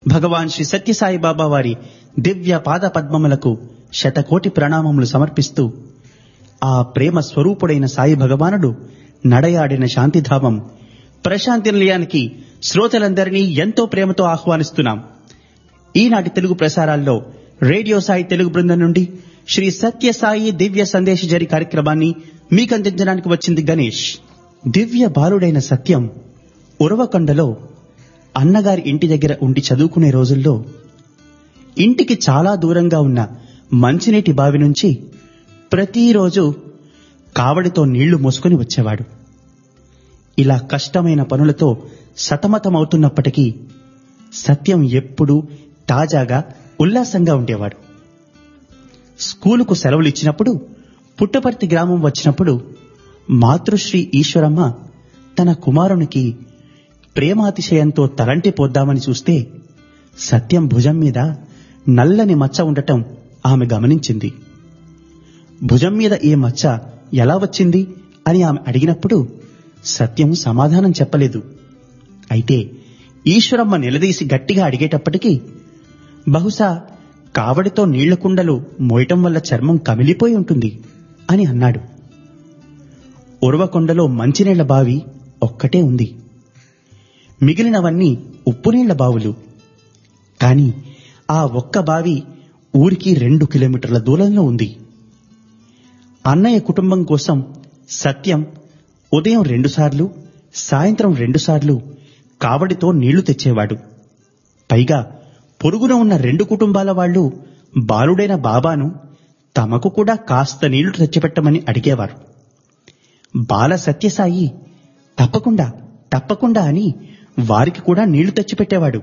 భగవాన్ శ్రీ సత్యసాయి బాబా వారి దివ్య పాద పద్మములకు శతకోటి ప్రణామములు సమర్పిస్తూ ఆ ప్రేమ స్వరూపుడైన సాయి భగవానుడు నడయాడిన శాంతిధామం ప్రశాంతి నిలయానికి శ్రోతలందరినీ ఎంతో ప్రేమతో ఆహ్వానిస్తున్నాం ఈనాటి తెలుగు ప్రసారాల్లో రేడియో సాయి తెలుగు బృందం నుండి శ్రీ సత్య సాయి దివ్య సందేశ జరి కార్యక్రమాన్ని మీకందించడానికి వచ్చింది గణేష్ దివ్య బాలుడైన సత్యం ఉరవకొండలో అన్నగారి ఇంటి దగ్గర ఉండి చదువుకునే రోజుల్లో ఇంటికి చాలా దూరంగా ఉన్న మంచినీటి బావి నుంచి ప్రతిరోజు కావడితో నీళ్లు మోసుకొని వచ్చేవాడు ఇలా కష్టమైన పనులతో సతమతమవుతున్నప్పటికీ సత్యం ఎప్పుడూ తాజాగా ఉల్లాసంగా ఉండేవాడు స్కూలుకు సెలవులు ఇచ్చినప్పుడు పుట్టపర్తి గ్రామం వచ్చినప్పుడు మాతృశ్రీ ఈశ్వరమ్మ తన కుమారునికి ప్రేమాతిశయంతో తలంటి పోద్దామని చూస్తే సత్యం భుజం మీద నల్లని మచ్చ ఉండటం ఆమె గమనించింది భుజం మీద ఈ మచ్చ ఎలా వచ్చింది అని ఆమె అడిగినప్పుడు సత్యం సమాధానం చెప్పలేదు అయితే ఈశ్వరమ్మ నిలదీసి గట్టిగా అడిగేటప్పటికీ బహుశా కావడితో నీళ్ల కుండలు మోయటం వల్ల చర్మం కమిలిపోయి ఉంటుంది అని అన్నాడు ఉరవకొండలో మంచినీళ్ల బావి ఒక్కటే ఉంది మిగిలినవన్నీ ఉప్పునీళ్ల బావులు కాని ఆ ఒక్క బావి ఊరికి రెండు కిలోమీటర్ల దూరంలో ఉంది అన్నయ్య కుటుంబం కోసం సత్యం ఉదయం రెండుసార్లు సాయంత్రం రెండుసార్లు కావడితో నీళ్లు తెచ్చేవాడు పైగా పొరుగున ఉన్న రెండు కుటుంబాల వాళ్ళు బాలుడైన బాబాను తమకు కూడా కాస్త నీళ్లు తెచ్చిపెట్టమని అడిగేవారు బాల సత్యసాయి తప్పకుండా తప్పకుండా అని వారికి కూడా నీళ్లు తెచ్చిపెట్టేవాడు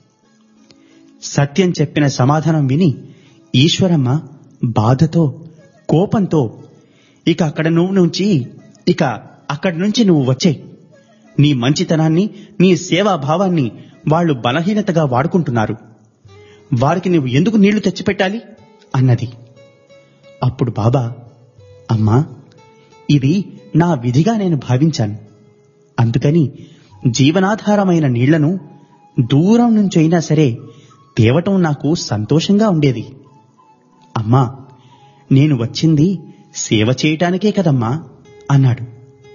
సత్యం చెప్పిన సమాధానం విని ఈశ్వరమ్మ బాధతో కోపంతో ఇక అక్కడ నువ్వు నుంచి ఇక అక్కడి నుంచి నువ్వు వచ్చే నీ మంచితనాన్ని నీ సేవా భావాన్ని వాళ్ళు బలహీనతగా వాడుకుంటున్నారు వారికి నువ్వు ఎందుకు నీళ్లు తెచ్చిపెట్టాలి అన్నది అప్పుడు బాబా అమ్మా ఇది నా విధిగా నేను భావించాను అందుకని జీవనాధారమైన నీళ్లను దూరం నుంచైనా సరే తేవటం నాకు సంతోషంగా ఉండేది అమ్మా నేను వచ్చింది సేవ చేయటానికే కదమ్మా అన్నాడు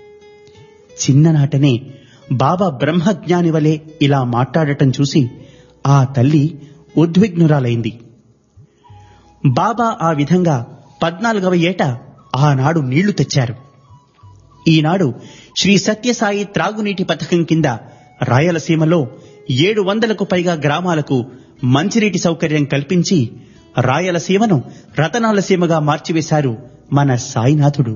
చిన్ననాటనే బాబా బ్రహ్మజ్ఞాని వలె ఇలా మాట్లాడటం చూసి ఆ తల్లి ఉద్విగ్నురాలైంది బాబా ఆ విధంగా పద్నాలుగవ ఏట ఆనాడు నీళ్లు తెచ్చారు ఈనాడు శ్రీ సత్యసాయి త్రాగునీటి పథకం కింద రాయలసీమలో ఏడు వందలకు పైగా గ్రామాలకు మంచినీటి సౌకర్యం కల్పించి రాయలసీమను రతనాల సీమగా మార్చివేశారు మన సాయినాథుడు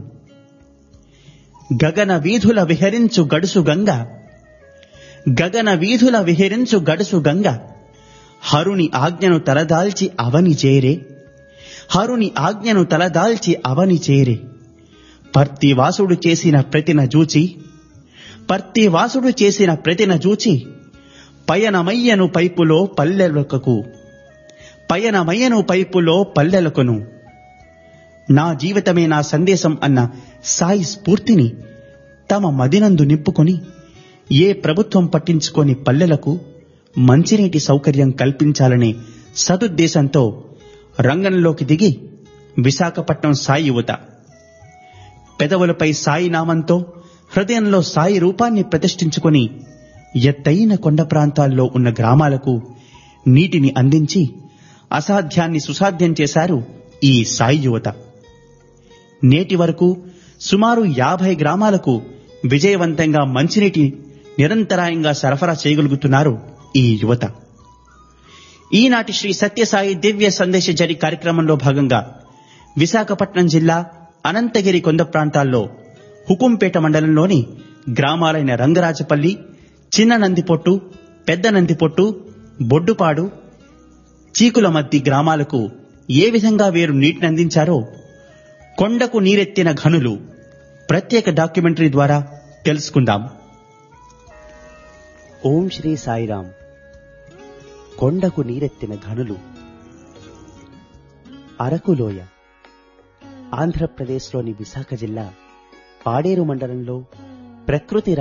గగన వీధుల విహరించు గడుసు గంగ గగన వీధుల విహరించు గడుసు గంగ హరుని ఆజ్ఞను తలదాల్చి అవని చేరే హరుని ఆజ్ఞను తలదాల్చి అవని చేరే పర్తివాసుడు చేసిన ప్రతిన జూచి పర్తివాసుడు చేసిన ప్రతిన జూచి పయనమయ్యను పైపులో పల్లెలకకు పయనమయ్యను పైపులో పల్లెలకును నా జీవితమే నా సందేశం అన్న సాయి స్ఫూర్తిని తమ మదినందు నింపుకొని ఏ ప్రభుత్వం పట్టించుకొని పల్లెలకు మంచినీటి సౌకర్యం కల్పించాలనే సదుద్దేశంతో రంగంలోకి దిగి విశాఖపట్నం సాయి యువత పెదవులపై సాయి నామంతో హృదయంలో సాయి రూపాన్ని ప్రతిష్ఠించుకొని ఎత్తైన కొండ ప్రాంతాల్లో ఉన్న గ్రామాలకు నీటిని అందించి అసాధ్యాన్ని సుసాధ్యం చేశారు ఈ సాయి యువత నేటి వరకు సుమారు యాభై గ్రామాలకు విజయవంతంగా మంచినీటి నిరంతరాయంగా సరఫరా చేయగలుగుతున్నారు ఈ యువత ఈనాటి శ్రీ సత్యసాయి దివ్య సందేశ జరి కార్యక్రమంలో భాగంగా విశాఖపట్నం జిల్లా అనంతగిరి కొండ ప్రాంతాల్లో హుకుంపేట మండలంలోని గ్రామాలైన రంగరాజపల్లి చిన్న నందిపొట్టు పెద్ద నందిపొట్టు బొడ్డుపాడు చీకుల మద్ది గ్రామాలకు ఏ విధంగా వీరు నీటిని అందించారో కొండకు నీరెత్తిన ఘనులు ప్రత్యేక డాక్యుమెంటరీ ద్వారా తెలుసుకుందాం ఓం శ్రీ సాయిరాం కొండకు నీరెత్తిన ఘనులు అరకులోయ ఆంధ్రప్రదేశ్లోని విశాఖ జిల్లా పాడేరు మండలంలో ప్రకృతి